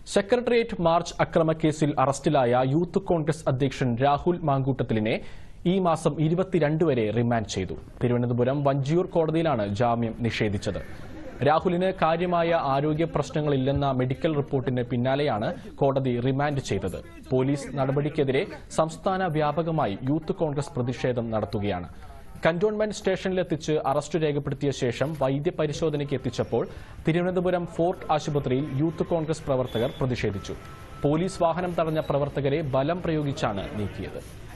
secretariat March അക്രമക്കേസിൽ അറസ്റ്റിലായ youth Congress അധ്യക്ഷൻ രാഹുൽ മാങ്കൂട്ടത്തിലിനെ ഈ മാസം ഇരുപത്തിരണ്ട് വരെ റിമാൻഡ് ചെയ്തു തിരുവനന്തപുരം വഞ്ചിയൂർ കോടതിയിലാണ് ജാമ്യം നിഷേധിച്ചത് രാഹുലിന് കാര്യമായ ആരോഗ്യ പ്രശ്നങ്ങളില്ലെന്ന മെഡിക്കൽ റിപ്പോർട്ടിന് പിന്നാലെയാണ് കോടതി റിമാൻഡ് ചെയ്തത് പോലീസ് നടപടിക്കെതിരെ സംസ്ഥാന വ്യാപകമായി യൂത്ത് കോൺഗ്രസ് പ്രതിഷേധം നടത്തുകയാണ് കന്റോൺമെന്റ് സ്റ്റേഷനിലെത്തിച്ച് അറസ്റ്റ് രേഖപ്പെടുത്തിയ ശേഷം വൈദ്യപരിശോധനയ്ക്ക് എത്തിച്ചപ്പോൾ തിരുവനന്തപുരം ഫോർട്ട് ആശുപത്രിയിൽ യൂത്ത് കോൺഗ്രസ് പ്രവർത്തകർ പ്രതിഷേധിച്ചു പോലീസ് വാഹനം തടഞ്ഞ പ്രവർത്തകരെ ബലം പ്രയോഗിച്ചാണ് നീക്കിയത്